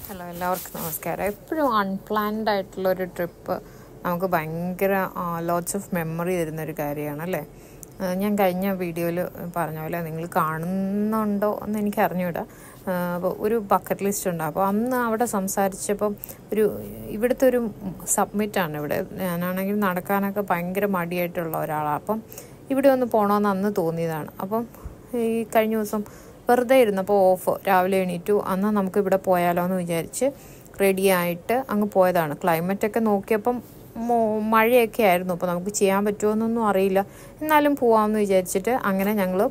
hello എല്ലാവർക്കും നമസ്കാരം എപ്പോഴും അൺപ്ലാൻഡ് ആയിട്ടുള്ള ഒരു ട്രിപ്പ് നമുക്ക് ഭയങ്കര ലോട്ട്സ് ഓഫ് മെമ്മറി തരുന്ന ഒരു കാര്യമാണ് അല്ലേ ആ, ഞാൻ കഴിഞ്ഞ വീഡിയോയിൽ പറഞ്ഞ പോലെ നിങ്ങൾ കാണുന്നുണ്ടോ എന്ന് എനിക്ക് അറിഞ്ഞൂടാ അപ്പോൾ ഒരു ബക്കറ്റ് ലിസ്റ്റ് ഉണ്ട് അപ്പോൾ അന്ന് അവിടെ സംസാരിച്ചപ്പം ഒരു ഇവിടുത്തെ ഒരു സബ്മിറ്റാണ് ഇവിടെ ഞാനാണെങ്കിൽ നടക്കാനൊക്കെ ഭയങ്കര മടിയായിട്ടുള്ള ഒരാളാണ് അപ്പം ഇവിടെ ഒന്ന് പോകണമെന്ന് അന്ന് തോന്നിയതാണ് അപ്പം ഈ കഴിഞ്ഞ ദിവസം വെറുതെ ഇരുന്നപ്പോൾ ഓഫ് രാവിലെ എണീറ്റു അന്ന് നമുക്ക് ഇവിടെ പോയാലോ എന്ന് വിചാരിച്ച് റെഡി ആയിട്ട് അങ്ങ് പോയതാണ് ക്ലൈമറ്റൊക്കെ നോക്കിയപ്പം മോ- മഴയൊക്കെ ആയിരുന്നു അപ്പോൾ നമുക്ക് ചെയ്യാൻ പറ്റുമോ എന്നൊന്നും അറിയില്ല എന്നാലും പോവാമെന്ന് വിചാരിച്ചിട്ട് അങ്ങനെ ഞങ്ങൾ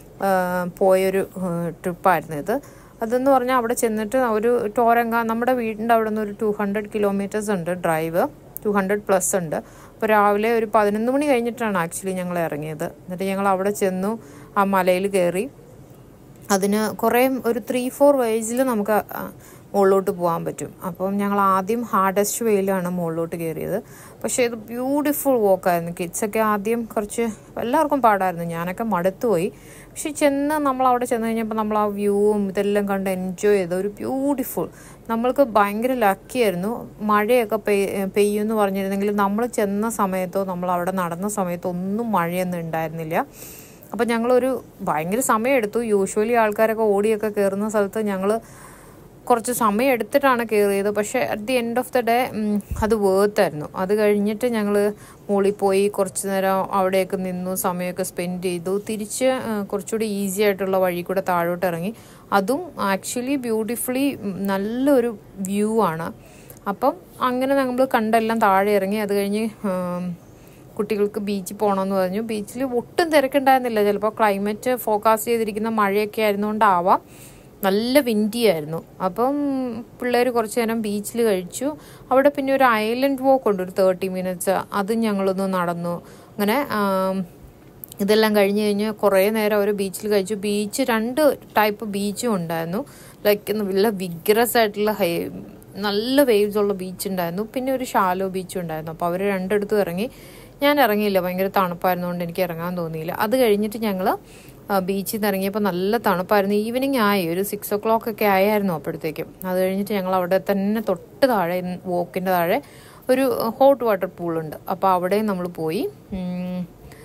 പോയൊരു ട്രിപ്പായിരുന്നു ഇത് അതെന്ന് പറഞ്ഞാൽ അവിടെ ചെന്നിട്ട് ഒരു ടോരങ്ക നമ്മുടെ വീടിൻ്റെ അവിടെ നിന്ന് ഒരു ടു ഹൺഡ്രഡ് കിലോമീറ്റേഴ്സ് ഉണ്ട് ഡ്രൈവ് ടു ഹൺഡ്രഡ് പ്ലസ് ഉണ്ട് അപ്പോൾ രാവിലെ ഒരു പതിനൊന്ന് മണി കഴിഞ്ഞിട്ടാണ് ആക്ച്വലി ഞങ്ങൾ ഇറങ്ങിയത് എന്നിട്ട് ഞങ്ങൾ അവിടെ ചെന്നു ആ മലയിൽ കയറി അതിന് കുറേ ഒരു ത്രീ ഫോർ വേസിൽ നമുക്ക് ആ, മുകളിലോട്ട് പോകാൻ പറ്റും അപ്പം ഞങ്ങൾ ആദ്യം ഹാർഡസ്റ്റ് വേയിലാണ് മുകളിലോട്ട് കയറിയത് പക്ഷേ ഇത് ബ്യൂട്ടിഫുൾ വോക്കായിരുന്നു കിഡ്സൊക്കെ ആദ്യം കുറച്ച് എല്ലാവർക്കും പാടായിരുന്നു ഞാനൊക്കെ മടുത്തുപോയി പക്ഷെ ചെന്ന് നമ്മൾ അവിടെ ചെന്ന് കഴിഞ്ഞപ്പോൾ നമ്മൾ ആ വ്യൂവും ഇതെല്ലാം കണ്ട് എൻജോയ് ചെയ്ത് ഒരു ബ്യൂട്ടിഫുൾ നമ്മൾക്ക് ഭയങ്കര ലക്കിയായിരുന്നു മഴയൊക്കെ പെയ് പെയ്യുമെന്ന് പറഞ്ഞിരുന്നെങ്കിൽ നമ്മൾ ചെന്ന സമയത്തോ നമ്മൾ അവിടെ നടന്ന സമയത്തോ ഒന്നും മഴയൊന്നും ഉണ്ടായിരുന്നില്ല അപ്പം ഞങ്ങളൊരു ഭയങ്കര സമയം എടുത്തു യൂഷ്വലി ആൾക്കാരൊക്കെ ഓടിയൊക്കെ കയറുന്ന സ്ഥലത്ത് ഞങ്ങൾ കുറച്ച് സമയം എടുത്തിട്ടാണ് കയറിയത് പക്ഷേ at the end of the day അത് വേർത്തായിരുന്നു അത് കഴിഞ്ഞിട്ട് ഞങ്ങൾ മുകളിൽ പോയി കുറച്ച് നേരം അവിടെയൊക്കെ നിന്നു സമയമൊക്കെ സ്പെൻഡ് ചെയ്തു തിരിച്ച് ആ, കുറച്ചുകൂടി ഈസി ആയിട്ടുള്ള വഴി കൂടെ താഴോട്ട് ഇറങ്ങി അതും ആക്ച്വലി ബ്യൂട്ടിഫുള്ളി നല്ലൊരു വ്യൂ ആണ് അപ്പം അങ്ങനെ നമ്മൾ കണ്ടെല്ലാം താഴെ ഇറങ്ങി അത് കഴിഞ്ഞ് ആം, കുട്ടികൾക്ക് ബീച്ചിൽ പോകണമെന്ന് പറഞ്ഞു ബീച്ചിൽ ഒട്ടും തിരക്കുണ്ടായിരുന്നില്ല ചിലപ്പോൾ ക്ലൈമറ്റ് ഫോക്കാസ് ചെയ്തിരിക്കുന്ന മഴയൊക്കെ ആയിരുന്നുകൊണ്ടാവാം നല്ല വിൻഡി ആയിരുന്നു അപ്പം പിള്ളേർ കുറച്ച് നേരം ബീച്ചിൽ കഴിച്ചു അവിടെ പിന്നെ ഒരു ഐലൻഡ് വാക്ക് ഉണ്ട് ഒരു തേർട്ടി മിനിറ്റ്സ് അതും ഞങ്ങളൊന്ന് നടന്നു അങ്ങനെ ആം, ഇതെല്ലാം കഴിഞ്ഞ് കഴിഞ്ഞ് കുറേ നേരം അവർ ബീച്ചിൽ കഴിച്ചു ബീച്ച് രണ്ട് ടൈപ്പ് ബീച്ചും ഉണ്ടായിരുന്നു ലൈക്ക് നല്ല വിഗ്രസ് ആയിട്ടുള്ള ഹൈ നല്ല വേവ്സ് ഉള്ള ബീച്ച് ഉണ്ടായിരുന്നു പിന്നെ ഒരു ഷാലോ ബീച്ചും ഉണ്ടായിരുന്നു അപ്പോൾ അവർ രണ്ടിടത്തും ഇറങ്ങി ഞാൻ ഇറങ്ങിയില്ല ഭയങ്കര തണുപ്പായിരുന്നുകൊണ്ട് എനിക്ക് ഇറങ്ങാൻ തോന്നിയില്ല അത് കഴിഞ്ഞിട്ട് ഞങ്ങൾ ബീച്ചിൽ നിന്ന് ഇറങ്ങിയപ്പോൾ നല്ല തണുപ്പായിരുന്നു ഈവനിങ് ആയി ഒരു സിക്സ് ഒ ക്ലോക്ക് ഒക്കെ ആയായിരുന്നു അപ്പോഴത്തേക്കും അത് കഴിഞ്ഞിട്ട് ഞങ്ങൾ അവിടെ തന്നെ തൊട്ട് താഴെ വോക്കിൻ്റെ താഴെ ഒരു ഹോട്ട് വാട്ടർ പൂളുണ്ട് അപ്പോൾ അവിടെയും നമ്മൾ പോയി ഉം,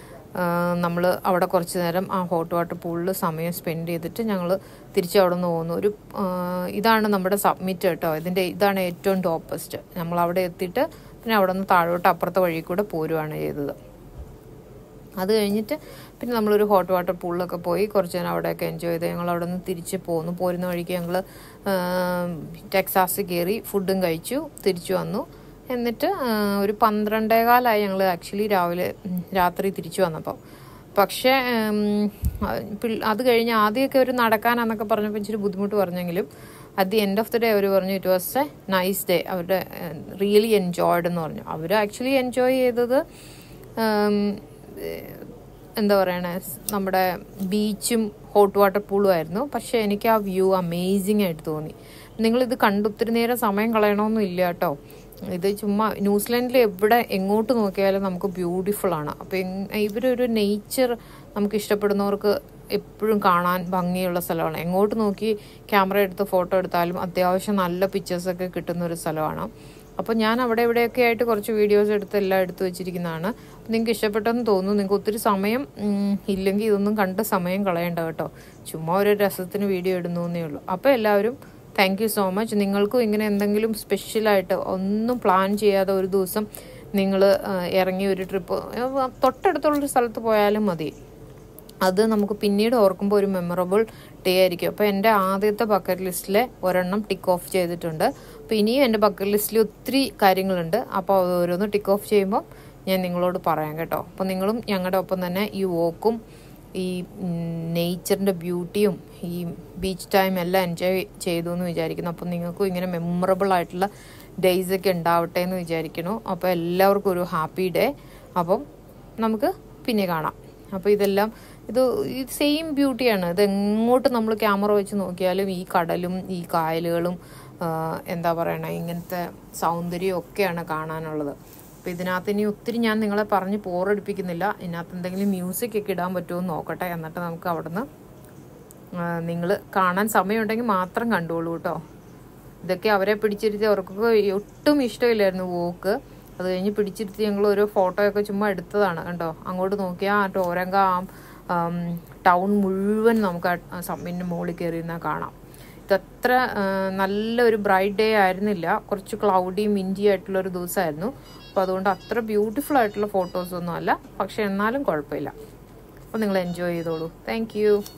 നമ്മൾ അവിടെ കുറച്ച് നേരം ആ ഹോട്ട് വാട്ടർ പൂളിൽ സമയം സ്പെൻഡ് ചെയ്തിട്ട് ഞങ്ങൾ തിരിച്ച് അവിടെ നിന്ന് പോകുന്നു ഒരു ആ, ഇതാണ് നമ്മുടെ സബ്മിറ്റ് കേട്ടോ ഇതിൻ്റെ ഇതാണ് ഏറ്റവും ടോപ്പസ്റ്റ് നമ്മൾ അവിടെ എത്തിയിട്ട് പിന്നെ അവിടെ നിന്ന് താഴോട്ട് അപ്പുറത്തെ വഴി കൂടെ പോരുവാണ് ചെയ്തത് അത് കഴിഞ്ഞിട്ട് പിന്നെ നമ്മളൊരു ഹോട്ട് വാട്ടർ പൂളിലൊക്കെ പോയി കുറച്ച് നേരം അവിടെയൊക്കെ എൻജോയ് ചെയ്ത് ഞങ്ങൾ അവിടെ നിന്ന് തിരിച്ച് പോന്നു പോരുന്ന വഴിക്ക് ഞങ്ങൾ ടെക്സാസ് കയറി ഫുഡും കഴിച്ചു തിരിച്ചു വന്നു എന്നിട്ട് ആ, ഒരു പന്ത്രണ്ടേകാലായി ഞങ്ങൾ ആക്ച്വലി രാവിലെ ഉം, രാത്രി തിരിച്ചു വന്നപ്പോൾ പക്ഷേ ഉം, ആ, പിൾ- അത് കഴിഞ്ഞ് ആദ്യമൊക്കെ ഒരു നടക്കാനാന്നൊക്കെ പറഞ്ഞപ്പോൾ ഇച്ചിരി ബുദ്ധിമുട്ട് പറഞ്ഞെങ്കിലും at the end of the day അവർ പറഞ്ഞു it was a nice day അവരുടെ റിയലി എൻജോയ്ഡ് എന്ന് പറഞ്ഞു അവർ ആക്ച്വലി എൻജോയ് ചെയ്തത് ഉം, എന്താ പറയണേ നമ്മുടെ ബീച്ചും ഹോട്ട് വാട്ടർ പൂളും ആയിരുന്നു പക്ഷേ എനിക്ക് ആ വ്യൂ അമേസിങ് ആയിട്ട് തോന്നി നിങ്ങളിത് കണ്ട് ഒത്തിരി നേരം സമയം കളയണമെന്നും ഇല്ല കേട്ടോ ഇത് ചുമ്മാ ന്യൂസിലാൻഡിൽ എവിടെ എങ്ങോട്ട് നോക്കിയാലും നമുക്ക് ബ്യൂട്ടിഫുൾ ആണ് അപ്പം ഇവരൊരു നേച്ചർ നമുക്ക് ഇഷ്ടപ്പെടുന്നവർക്ക് എപ്പോഴും കാണാൻ ഭംഗിയുള്ള സ്ഥലമാണ് എങ്ങോട്ട് നോക്കി ക്യാമറ എടുത്ത് ഫോട്ടോ എടുത്താലും അത്യാവശ്യം നല്ല പിക്ചേഴ്സൊക്കെ കിട്ടുന്ന ഒരു സ്ഥലമാണ് അപ്പോൾ ഞാൻ അവിടെ ഇവിടെയൊക്കെ ആയിട്ട് കുറച്ച് വീഡിയോസ് എടുത്ത് എല്ലാം എടുത്തു വെച്ചിരിക്കുന്നതാണ് അപ്പോൾ നിങ്ങൾക്ക് ഇഷ്ടപ്പെട്ടെന്ന് തോന്നുന്നു നിങ്ങൾക്ക് ഒത്തിരി സമയം ഉം, ഇല്ലെങ്കിൽ ഇതൊന്നും കണ്ട് സമയം കളയണ്ട കേട്ടോ ചുമ്മാ ഒരു രസത്തിന് വീഡിയോ ഇടുന്നു എന്നേ ഉള്ളൂ അപ്പോൾ എല്ലാവരും താങ്ക് യു സോ മച്ച് നിങ്ങൾക്കും ഇങ്ങനെ എന്തെങ്കിലും സ്പെഷ്യലായിട്ട് ഒന്നും പ്ലാൻ ചെയ്യാതെ ഒരു ദിവസം നിങ്ങൾ ഇറങ്ങി ഒരു ട്രിപ്പ് തൊട്ടടുത്തുള്ളൊരു സ്ഥലത്ത് പോയാലും മതി അത് നമുക്ക് പിന്നീട് ഓർക്കുമ്പോൾ ഒരു മെമ്മറബിൾ ഡേ ആയിരിക്കും അപ്പോൾ എൻ്റെ ആദ്യത്തെ ബക്കറ്റ് ലിസ്റ്റിലെ ഒരെണ്ണം ടിക്ക് ഓഫ് ചെയ്തിട്ടുണ്ട് അപ്പോൾ ഇനിയും എൻ്റെ ബക്കറ്റ് ലിസ്റ്റിൽ ഒത്തിരി കാര്യങ്ങളുണ്ട് അപ്പോൾ അത് ഓരോന്ന് ടിക്ക് ഓഫ് ചെയ്യുമ്പോൾ ഞാൻ നിങ്ങളോട് പറയാം കേട്ടോ അപ്പോൾ നിങ്ങളും ഞങ്ങളുടെ ഒപ്പം തന്നെ ഈ വോക്കും ഈ നേച്ചറിൻ്റെ ബ്യൂട്ടിയും ഈ ബീച്ച് ടൈം എല്ലാം എൻജോയ് ചെയ്തു എന്ന് വിചാരിക്കുന്നു അപ്പോൾ നിങ്ങൾക്കും ഇങ്ങനെ മെമ്മറബിൾ ആയിട്ടുള്ള ഡേയ്സ് ഒക്കെ ഉണ്ടാവട്ടെ എന്ന് വിചാരിക്കുന്നു അപ്പോൾ എല്ലാവർക്കും ഒരു ഹാപ്പി ഡേ അപ്പം നമുക്ക് പിന്നെ കാണാം അപ്പോൾ ഇതെല്ലാം ഇത് ഈ സെയിം ബ്യൂട്ടിയാണ് ഇത് എങ്ങോട്ട് നമ്മൾ ക്യാമറ വെച്ച് നോക്കിയാലും ഈ കടലും ഈ കായലുകളും ആ, എന്താ പറയണേ ഇങ്ങനത്തെ സൗന്ദര്യം ഒക്കെയാണ് കാണാനുള്ളത് അപ്പോൾ ഇതിനകത്ത് ഇനി ഒത്തിരി ഞാൻ നിങ്ങളെ പറഞ്ഞ് പോറടിപ്പിക്കുന്നില്ല ഇതിനകത്ത് എന്തെങ്കിലും മ്യൂസിക് ഒക്കെ ഇടാൻ പറ്റുമോ എന്ന് നോക്കട്ടെ എന്നിട്ട് നമുക്ക് അവിടുന്ന് നിങ്ങൾ കാണാൻ സമയമുണ്ടെങ്കിൽ മാത്രം കണ്ടോളൂ കേട്ടോ ഇതൊക്കെ അവരെ പിടിച്ചിരുത്തി അവർക്കൊക്കെ ഒട്ടും ഇഷ്ടമില്ലായിരുന്നു വോക്ക് അത് കഴിഞ്ഞ് പിടിച്ചിരുത്തി ഞങ്ങൾ ഓരോ ഫോട്ടോയൊക്കെ ചുമ്മാ എടുത്തതാണ് കണ്ടോ അങ്ങോട്ട് നോക്കിയാൽ ആ ടോരങ്ക ആ ടൗൺ മുഴുവൻ നമുക്ക് ആ സമ്മിൻ്റെ മുകളിൽ കയറി ഇരുന്നാൽ കാണാം ഇതത്ര ആ, നല്ലൊരു ബ്രൈറ്റ് ഡേ ആയിരുന്നില്ല കുറച്ച് ക്ലൗഡി മിൻറ്റി ആയിട്ടുള്ള ഒരു ദിവസമായിരുന്നു അപ്പോൾ അതുകൊണ്ട് അത്ര ബ്യൂട്ടിഫുൾ ആയിട്ടുള്ള ഫോട്ടോസൊന്നും അല്ല പക്ഷെ എന്നാലും കുഴപ്പമില്ല അപ്പോൾ നിങ്ങൾ എൻജോയ് ചെയ്തോളൂ താങ്ക്